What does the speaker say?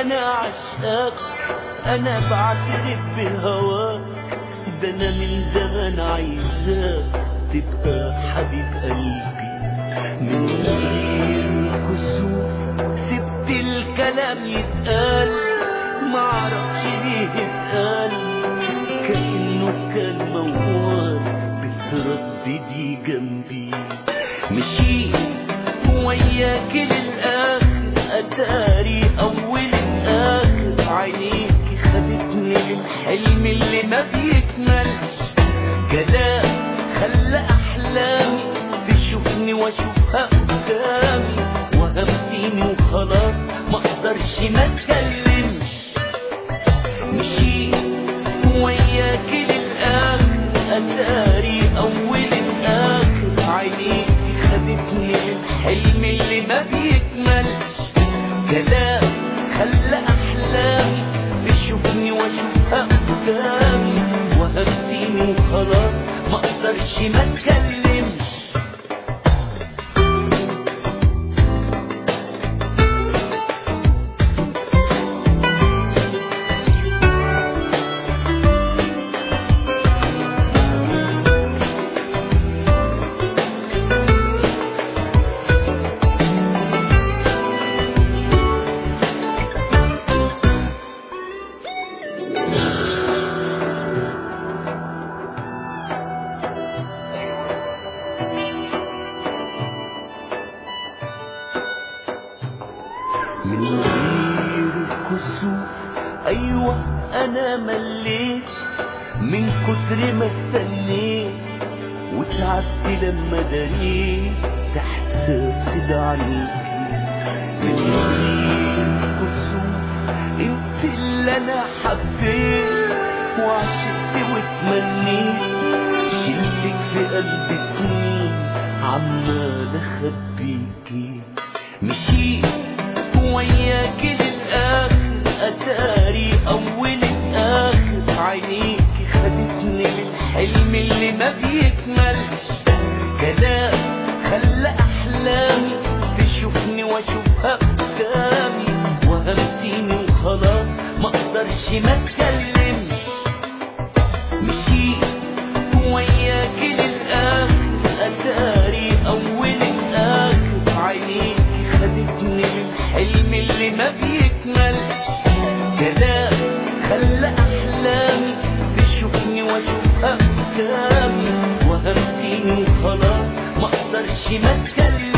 انا عشقك انا بعترف بهواك ده انا من زمان عايزاك تبقى حبيب قلبي من غير كسوف سبت الكلام يتقال معرفش ليه اتقال كأنه كان موال بترددي جنبي مشيت وياك للآخر أداري أول الآخر عينيك خدتني للحلم اللي ما بيكملش كلام خلى أحلامي تشوفني وأشوفها قدامي وهمتيني وخلاص ما أقدرش ما أتكلمش مشيت وياك للآخر أداري أول الآخر عينيك خدتني للحلم اللي ما بيكملش كلام خلى أحلامي تشوفني وأشوفها قدامي وهمتيني وخلاص ما أقدرش ما أتكلمش من غير كسوف ايوه انا مليت من كتر ما استنيت وتعبت لما دريت احساسي ده عليكي من غير كسوف انت اللي انا حبيت وعشقت واتمنيت شلتك في قلبي سنين عمال اخبيكي مشيت وياك للآخر أتاري أول الآخر عينيك خدتني للحلم اللي ما بيكملش كلام خلى أحلامي تشوفني وأشوفها قدامي وهمتيني وخلاص ما أقدرش ما أتكلمش مشيت وياك للآخر أتاري أول الآخر عينيك خدتني للحلم اللي ما بيكملش كلام خلى أحلامي تشوفني وأشوفها قدامي وهمتيني وخلاص ما أقدرش ما أتكلم